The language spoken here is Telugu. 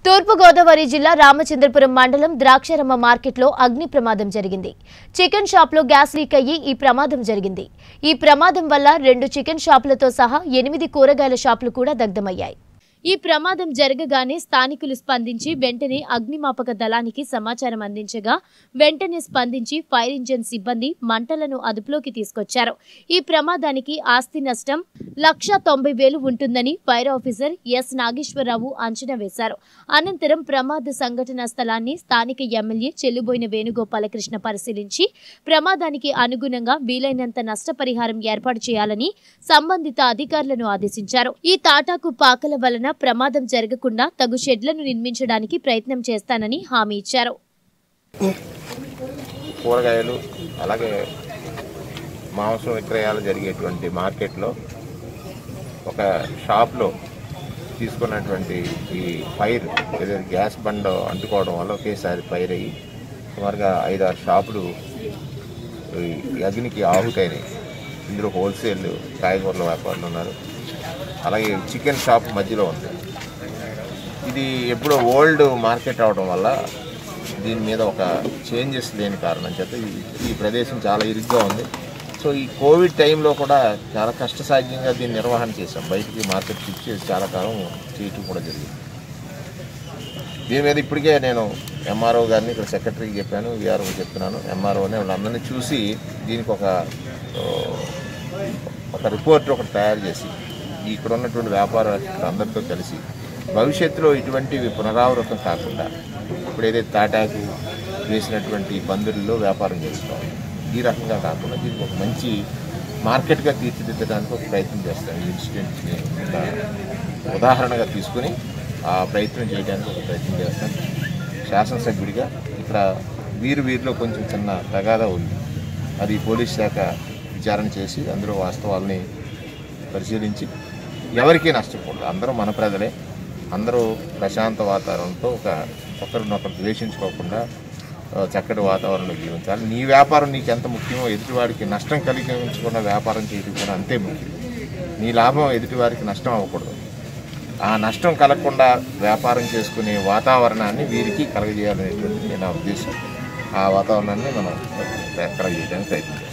తూర్పుగోదావరి జిల్లా రామచంద్రపురం మండలం ద్రాక్షారమ్మ మార్కెట్లో అగ్ని ప్రమాదం జరిగింది చికెన్ షాప్లో గ్యాస్ లీక్ అయ్యి ఈ ప్రమాదం జరిగింది ఈ ప్రమాదం వల్ల రెండు చికెన్ షాపులతో సహా ఎనిమిది కూరగాయల షాపులు కూడా దగ్ధమయ్యాయి ఈ ప్రమాదం జరగగానే స్థానికులు స్పందించి వెంటనే అగ్నిమాపక దళానికి సమాచారం అందించగా వెంటనే స్పందించి ఫైర్ ఇంజిన్ సిబ్బంది మంటలను అదుపులోకి తీసుకొచ్చారు ఈ ప్రమాదానికి ఆస్తి నష్టం లక్ష తొంభై వేలు ఉంటుందని ఫైర్ ఆఫీసర్ ఎస్ నాగేశ్వరరావు అంచనా వేశారు అనంతరం ప్రమాద సంఘటన స్థలాన్ని స్థానిక ఎమ్మెల్యే చెల్లుబోయిన వేణుగోపాలకృష్ణ పరిశీలించి ప్రమాదానికి అనుగుణంగా వీలైనంత నష్టపరిహారం ఏర్పాటు చేయాలని సంబంధిత అధికారులను ఆదేశించారు ఈ తాటాకు పాకల వలన ప్రమాదం జరగకుండా తగు షెడ్లను నిర్మించడానికి ప్రయత్నం చేస్తానని హామీ ఇచ్చారు కూరగాయలు అలాగే మాంసం విక్రయాలు జరిగేటువంటి మార్కెట్లో ఒక షాప్లో తీసుకున్నటువంటి ఈ ఫైర్ ఏదైతే గ్యాస్ బండ అంటుకోవడం వల్ల ఒకేసారి ఫైర్ అయ్యి సుమారుగా ఐదారు షాపులు ఈ అగ్నికి ఆహుతైనాయి ఇందులో హోల్సేల్ కాయగూరల వ్యాపారులు ఉన్నారు అలాగే చికెన్ షాప్ మధ్యలో ఉంది ఇది ఎప్పుడో ఓల్డ్ మార్కెట్ అవడం వల్ల దీని మీద ఒక చేంజెస్ లేని కారణం చేత ఈ- ఈ ప్రదేశం చాలా ఇరుగ్గా ఉంది సో ఈ కోవిడ్ టైంలో కూడా చాలా కష్టసాధ్యంగా దీన్ని నిర్వహణ చేశాం బయటికి మార్కెట్ షిఫ్ట్ చేసి చాలా కాలం చేయటం కూడా జరిగింది దీని మీద ఇప్పటికే నేను ఎంఆర్ఓ గారిని ఇక్కడ సెక్రటరీకి చెప్పాను విఆర్ఓ చెప్తున్నాను ఎంఆర్ఓని వాళ్ళందరినీ చూసి దీనికి ఒక ఓ, ఒక రిపోర్ట్ ఒకటి తయారు చేసి ఇక్కడ ఉన్నటువంటి వ్యాపారస్తులు అందరితో కలిసి భవిష్యత్తులో ఇటువంటివి పునరావృతం కాకుండా ఇప్పుడు ఏదైతే తాటాకు వేసినటువంటి పందిరుల్లో వ్యాపారం చేసుకోవాలి ఈ రకంగా కాకుండా దీనికి ఒక మంచి మార్కెట్గా తీర్చిదిద్దడానికి ఒక ప్రయత్నం చేస్తాను ఈ ఇన్సిడెంట్ని ఒక ఉదాహరణగా తీసుకుని ఆ ప్రయత్నం చేయడానికి ఒక ప్రయత్నం చేస్తాను శాసనసభ్యుడిగా ఇక్కడ వీరు వీరిలో కొంచెం చిన్న తగాదా ఉంది అది పోలీస్ శాఖ విచారణ చేసి అందులో వాస్తవాల్ని పరిశీలించి ఎవరికీ నష్టపోలేదు అందరూ మన ప్రజలే అందరూ ప్రశాంత వాతావరణంతో ఒక ఒకరినొకరు ద్వేషించుకోకుండా ఆ, చక్కటి వాతావరణంలో జీవించాలి నీ వ్యాపారం నీకు ఎంత ముఖ్యమో ఎదుటివాడికి నష్టం కలిగించకుండా వ్యాపారం చేయడం కూడా అంతే ముఖ్యం నీ లాభం ఎదుటివారికి నష్టం అవ్వకూడదు ఆ నష్టం కలగకుండా వ్యాపారం చేసుకునే వాతావరణాన్ని వీరికి కలగజేయాలనేటువంటిది నా ఉద్దేశం ఆ వాతావరణాన్ని మనం కలగజేయడానికి ప్రయత్నం చేయాలి